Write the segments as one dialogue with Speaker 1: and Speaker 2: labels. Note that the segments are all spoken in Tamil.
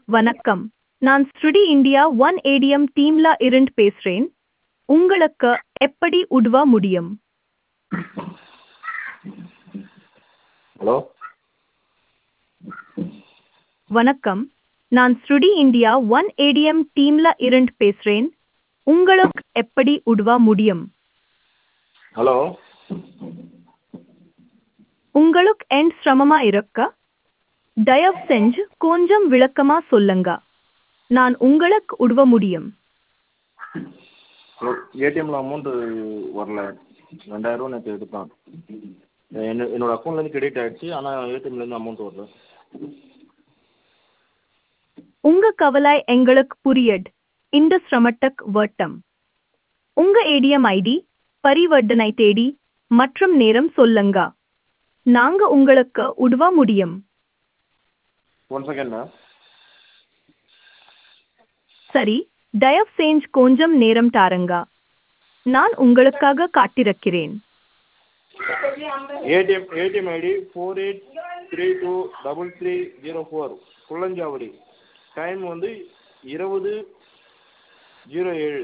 Speaker 1: வணக்கம் நான் ஸ்ருடி இந்தியா ஒன் ஏடிஎம் டீம்ல இருந்து பேசுறேன் உங்களுக்கு எப்படி உதவ முடியும்
Speaker 2: ஹலோ
Speaker 1: வணக்கம் நான் ஸ்ருடி இந்தியா ஒன் ஏடிஎம் டீம்ல இருந்து பேசுறேன் உங்களுக்கு எப்படி உதவ முடியும்
Speaker 2: ஹலோ
Speaker 1: உங்களுக்கு என் சிரமமா இருக்க தயவு செஞ்சு கொஞ்சம் விளக்கமா சொல்லுங்க நான் உங்களுக்கு உதவ முடியும்
Speaker 2: ஏடிஎம்மில் அமௌண்ட்டு வரல ரெண்டாயிரரூவா நேற்று எடுத்தான் என்ன என்னோட அக்கௌண்ட்லேருந்து கிரெடிட் ஆகிடுச்சு ஆனால் ஏடிஎம்லேருந்து அமௌண்ட் வரல
Speaker 1: உங்க கவலை எங்களுக்கு புரியுது இந்த சிரமத்துக்கு வட்டம் உங்க ஏடிஎம் ஐடி பரிவர்த்தனை தேதி மற்றும் நேரம் சொல்லுங்க நாங்க உங்களுக்கு உதவ முடியும்
Speaker 2: ஒன் செகண்ட்
Speaker 1: சரி தயவு செஞ்சு கொஞ்சம் நேரம் தாருங்க நான் உங்களுக்காக காத்திருக்கிறேன்
Speaker 2: ATM ATM ID four eight three two double three zero four Kullanchavadi time வந்து இருபது ஜீரோ ஏழு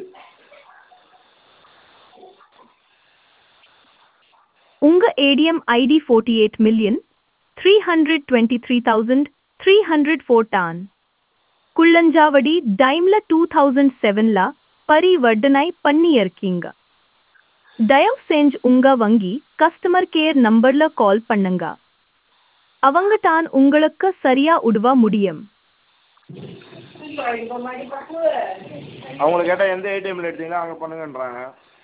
Speaker 1: உங்க ATM ID forty eight million three hundred twenty three thousand three hundred fourteen Kullanchavadi டைம்ல டூ தௌசண்ட் செவன்ல பரிவர்த்தனை பண்ணியிருக்கீங்க தயவு செஞ்சு உங்க வங்கி கஸ்டமர் கேர் நம்பர்ல கால் பண்ணுங்க அவங்க தான் உங்களுக்கு சரியா உதவ முடியும்
Speaker 2: அவங்கள கேட்டால் எந்த ஏடிஎம்மில் எடுத்தீங்களோ அங்கே பண்ணுங்கன்றாங்க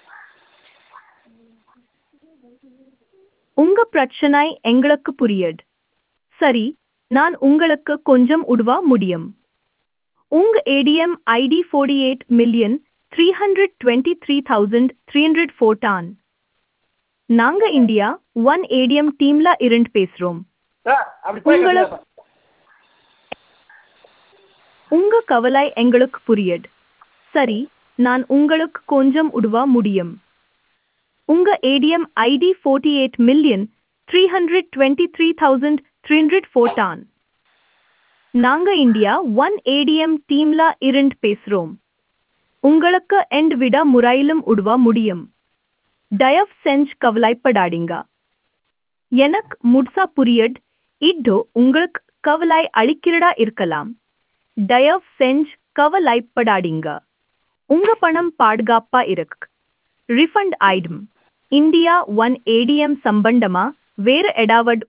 Speaker 1: உங்க பிரச்சனை எங்களுக்கு புரியுது சரி நான் உங்களுக்கு கொஞ்சம் உதவ முடியும் உங்க ATM ID forty eight million three hundred twenty three thousand three hundred fourteen நாங்க இந்தியா ஒன் ஏடிஎம் டீம்ல இருந்து பேசுறோம் உங்களுக்கு உங்க கவலை எங்களுக்கு புரியுது சரி நான் உங்களுக்கு கொஞ்சம் உதவ முடியும் உங்க ATM ID forty eight million three hundred twenty three thousand three hundred fourteen நாங்க இந்தியா ஒன் ஏடிஎம் டீம்ல இருந்து பேசுறோம் உங்களுக்கு எண்ட் விட முறையிலும் உதவ முடியும் தயவு செஞ்சு கவலைப்படாதீங்க எனக்கு முழுசா புரியுது இதோ உங்களுக்கு கவலை அளிக்கிறதா இருக்கலாம் தயவு செஞ்சு கவலைப்படாதீங்க உங்க பணம் பாதுகாப்பா இருக்கு ரிஃபண்ட் ஆயிடும் இந்தியா ஒன் ஏடிஎம் சம்பந்தமா வேறு ஏதாவது